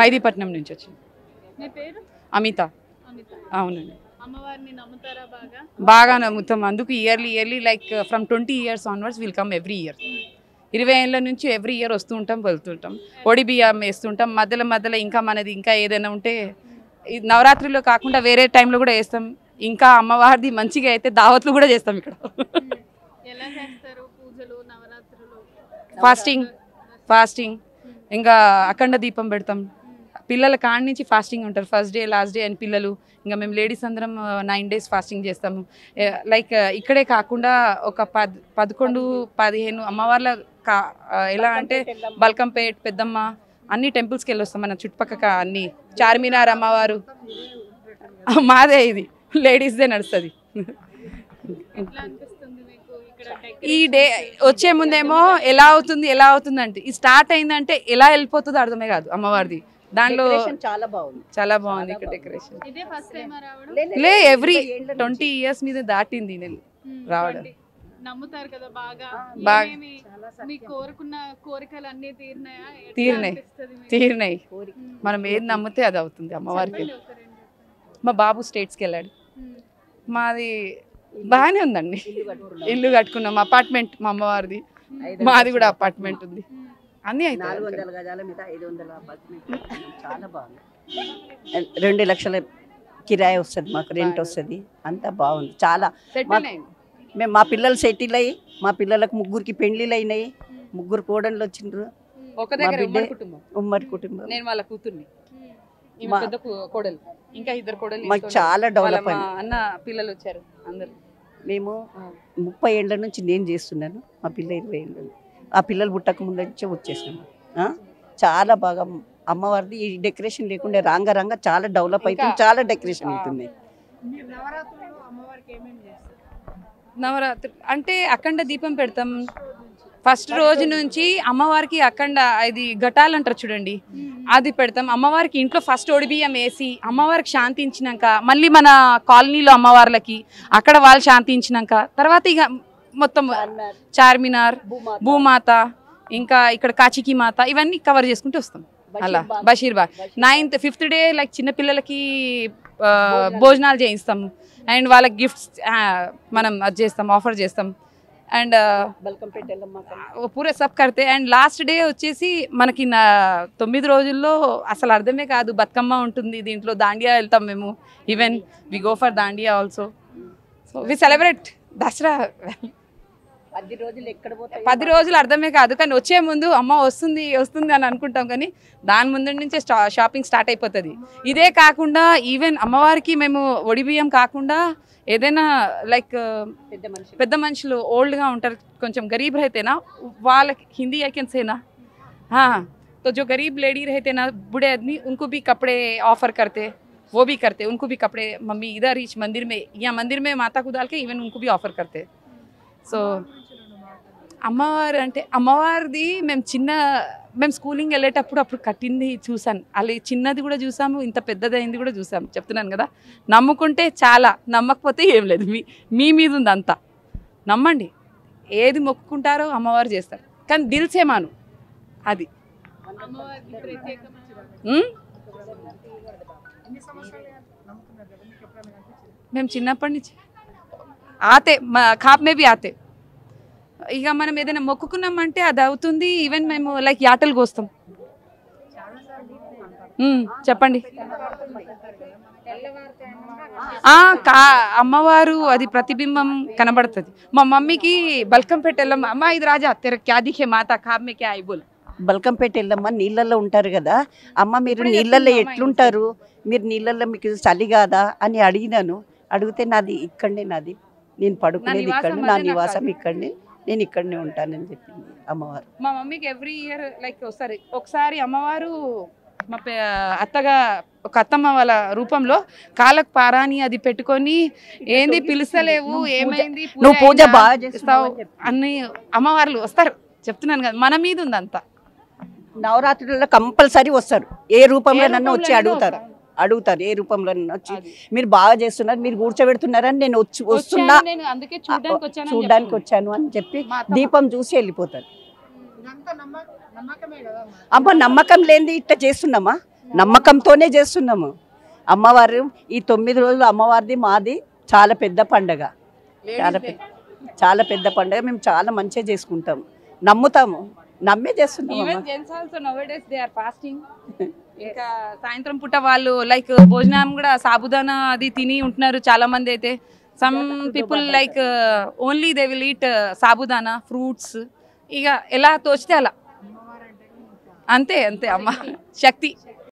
మైదీపట్నం నుంచి వచ్చింది మీ పేరు అమిత అమిత అవునండి అమ్మవారిని నమ్ముతారా బాగా బాగా నమ్ముతాం అందుకు yearly yearly like from twenty years onwards will come every year ఇరవై ఏళ్ళ నుంచి ఎవ్రీ ఇయర్ వస్తూ ఉంటాం వెళ్తుంటాం ఒడి బియ్యం వేస్తుంటాం మధ్యలో మధ్యలో ఇంకా మనది ఇంకా ఏదైనా ఉంటే ఈ నవరాత్రిలో కాకుండా వేరే టైంలో కూడా వేస్తాం ఇంకా అమ్మవారిది మంచిగా అయితే దావత్లు కూడా చేస్తాం ఇక్కడ ఎలా చేస్తారు పూజలు నవరాత్రులు ఫాస్టింగ్ ఫాస్టింగ్ ఇంకా అఖండ దీపం పెడతాం పిల్లల కాడి నుంచి ఫాస్టింగ్ ఉంటారు ఫస్ట్ డే లాస్ట్ డే అని పిల్లలు ఇంకా మేము లేడీస్ అందరం నైన్ డేస్ ఫాస్టింగ్ చేస్తాము లైక్ ఇక్కడే కాకుండా ఒక పద్ పదకొండు పదిహేను అమ్మవార్ల కా ఆ, ఎలా అంటే బల్కంపేట్ పెద్దమ్మ అన్ని టెంపుల్స్కి వెళ్ళి వస్తాం మన చుట్టుపక్కల అన్ని చార్మినార్ అమ్మవారు మాదే ఇది లేడీస్దే నడుస్తుంది ఎట్లా అనిపిస్తుంది మీకు ఇక్కడ ఈ డే వచ్చే ముందేమో ఎలా అవుతుంది ఎలా అవుతుంది అంటే ఈ స్టార్ట్ అయిందంటే ఎలా వెళ్ళిపోతుందో అర్థమే కాదు అమ్మవారిది దాంట్లో Decoration చాలా బాగుంది చాలా బాగుంది ఇక్కడ డెకరేషన్ ఇదే ఫస్ట్ టైం రావడం లే, లే, లే ఎవ్రీ ఇరవై ఏళ్ళ నుంచి. ట్వంటీ ఇయర్స్ మీద దాటింది నేను ఉమ్, రావడం. రండి. నమ్ముతారు కదా బాగా బాగా. ఏమేమి మీ కోరుకున్న కోరికలు అన్ని తీరినాయా ఎట్లా తీరినాయి. అనిపిస్తది మీకు? తీరినాయి కోరిక. ఉమ్. మనం ఏది నమ్మితే అది అవుతుంది అమ్మవారికి చెప్పండి ఒక రెండు చెప్పండి. మా బాబు స్టేట్స్కి వెళ్ళాడు ఉమ్, మాది బాగానే ఉందండి ఇల్లు కట్టుకున్నాం. ఇల్లు కట్టుకున్నాం అపార్ట్మెంట్ మా అమ్మవారిది ఐదు మాది కూడా లక్షల అపార్ట్మెంట్ ఉంది ఉమ్. అన్నీ నాలుగు అయితే వందల గజాల మీద ఐదు వందల apartment కట్టుకున్నాం. చాలా బాగుంది రెండు లక్షల కిరాయి వస్తుంది మాకు రెంట్ వస్తుంది అంతా బాగుంది చాలా సెటిల్ అయింది మేము మా పిల్లలు సెటిల్ అయ్యి మా పిల్లలకు ముగ్గురికి పెళ్లిళ్ళు అయినాయి ముగ్గురు కోడళ్ళు వచ్చిండ్రు ఒక దగ్గర బిడ్డ- ఉమ్మడి కుటుంబం ఉమ్మడి కుటుంబం నేను వాళ్ళ కూతుర్ని ఉమ్. ఈమె మా- పెద్ద కూ- కోడలు ఇంకా ఇద్దరు కోడలు మాకు చాలా డెవలప్ వాళ్ళ మా అయింది అన్న పిల్లలు వచ్చారు అందరు మేము ముప్పై ఏళ్ళ నుంచి నేను చేస్తున్నాను మా పిల్ల ఇరవై ఏళ్ళు ఆ పిల్లలు పుట్టక ముందు నుంచే వచ్చేసాము ఆ? చాలా బాగా అమ్మవారిది ఈ డెకరేషన్ లేకుండా రాంగ రాంగ చాలా డెవలప్ అవుతుంది ఇంకా- చాలా డెకరేషన్ అవుతుంది నవరాత్రి అంటే అఖండ దీపం పెడతాం ఫస్ట్ రోజు నుంచి అమ్మవారికి అఖండ ఇది ఘటాలు అంటారు చూడండి అది పెడతాం అమ్మవారికి ఇంట్లో ఫస్ట్ ఒడిబియ్యం వేసి అమ్మవారికి శాంతించినాక మళ్ళీ మన కాలనీలో అమ్మవార్లకి అక్కడ వాళ్ళు శాంతించినాక తర్వాత ఇక మొత్తం చార్మినార్ భూమాత ఇంకా ఇక్కడ కాచికి మాత ఇవన్నీ కవర్ చేసుకుంటూ వస్తాం అలా Basheerbagh ninth fifth day like చిన్నపిల్లలకి ఆ, భోజనాలు చేయిస్తాము అండ్ వాళ్ళకి గిఫ్ట్స్ మనం అది చేస్తాం ఆఫర్ చేస్తాం అండ్ బల్కంపేట ఎల్లమ్మ తల్లి. పూరే సబ్ కడితే అండ్ లాస్ట్ డే వచ్చేసి మనకి నా తొమ్మిది రోజుల్లో అసలు అర్థమే కాదు బతుకమ్మ ఉంటుంది దీంట్లో దాండియా వెళ్తాం మేము even we go for dandiya also so we celebrate Dasara పది రోజులు ఎక్కడ పోతాయి పది రోజులు అర్థమే కాదు కానీ వచ్చే ముందు అమ్మ వస్తుంది వస్తుంది అని అనుకుంటాం కానీ దాని ముందు నుంచే స్టా షాపింగ్ స్టార్ట్ అయిపోతుంది ఇదే కాకుండా ఈవెన్ అమ్మవారికి మేము ఒడి బియ్యం కాకుండా ఏదైనా లైక్ పెద్ద మనిషి పెద్ద మనుషులు ఓల్డ్గా ఉంటారు కొంచెం గరీబ్ रहतेना వాళ్ళకి హిందీ ఐ కెన్ సేనా हाँ तो जो गरीब लेडी रहते ना बूढ़े आदमी उनको भी कपड़े ऑफर करते वो भी करते उनको भी कपड़े मम्मी इधर इस मंदिर में या मंदिर में माता को डाल के इवन उनको भी ऑफर करते సో అమ్మవారు అంటే అమ్మవారిది మేము చిన్న మేము స్కూలింగ్ వెళ్ళేటప్పుడు అప్పుడు కట్టింది చూసాను అలా చిన్నది కూడా చూసాము ఇంత పెద్దదైంది కూడా చూసాము చెప్తున్నాను కదా నమ్ముకుంటే చాలా నమ్మకపోతే ఏం లేదు మీ మీ మీద ఉంది అంతా నమ్మండి ఏది మొక్కుకుంటారో అమ్మవారు చేస్తారు కానీ దిల్సేమాను అది అమ్మవారికి ప్రత్యేకమైన ఉమ్? మేము చిన్నప్పటి నుంచి ఆతే మా ఖాప్ మే బి ఆతే ఇక మనం ఏదైనా మొక్కుకున్నామంటే అది అవుతుంది ఈవెన్ మేము లైక్ యాటలు కోస్తాం ఉమ్, చెప్పండి ఆ, కా అమ్మవారు అది ప్రతిబింబం కనబడుతుంది మా మమ్మీకి బల్కం పెట్టెళ్ళమ్మ అమ్మ ఇది రాజా తెర క్యా దిఖే మాత ఖాబ్ మే క్యా ఐ బోల్ బల్కంపేట ఎల్లమ్మ నీళ్ళల్లో ఉంటారు కదా అమ్మ మీరు ఇప్పుడే నీళ్ళల్లో చెప్పింది మా అమ్మ ఎట్లుంటారు మీరు నీళ్ళల్లో మీకు చలి కాదా అని అడిగినాను అడిగితే నాది ఇక్కడనే నాది నేను పడుకునేది నివాసం ఇక్కడ నా అదే నాకు నివాసం కాదు. ఇక్కడనే నేను ఇక్కడనే ఉంటానని చెప్పింది అమ్మవారు మా మమ్మీకి ఎవ్రీ ఇయర్ లైక్ ఒకసారి ఒకసారి అమ్మవారు మా పే అత్తగా ఒక అత్తమ్మ వాళ్ళ రూపంలో కాళ్ళకు పారాని అది పెట్టుకొని ఏంది పిలుస్తలేవు నువ్వు పూజ- ఏమైంది నువ్వు పూజ అయిందా? బాగా చేస్తావు ఇస్తావు అన్ని అమ్మవార్లు వస్తారు చెప్తున్నాను కదా మన మీద ఉంది అంతా నవరాత్రులలో కంపల్సరీ వస్తారు ఏ రూపంలో నన్ను వచ్చి రూపంలో అడుగుతారు వస్తారు. అడుగుతారు ఏ రూపంలో నన్ను వచ్చి అది. మీరు బాగా చేస్తున్నారు మీరు కూర్చోబెడుతున్నారని నేను వచ్చి వస్తున్నా వచ్చాను నేను అందుకే చూడడానికి వచ్చాను అని చూడడానికి చెప్తున్నాను. వచ్చాను అని చెప్పి మా అత్తమ్మ. దీపం చూసి వెళ్ళిపోతారు అమ్మ నమ్మకం లేనిది ఇట్లా చేస్తున్నామా నమ్మకంతోనే చేస్తున్నాము అమ్మవారు ఈ తొమ్మిది రోజులు అమ్మవారిది మాది చాలా పెద్ద పండగ చాలా పెద్ద చాలా పెద్ద పండగ మేము చాలా మంచిగా చేసుకుంటాం నమ్ముతాము నమ్మే చేస్తున్నాం ఈవెన్ అమ్మ. Gents also nine days they are fasting ఇంకా సాయంత్రం పూట వాళ్ళు లైక్ భోజనం కూడా సాబుదానా అది తిని ఉంటున్నారు చాలా మంది అయితే some people like only they will eat sabudana fruits ఇక ఎలా తోచితే అలా అంతే అంతే అమ్మ శక్తి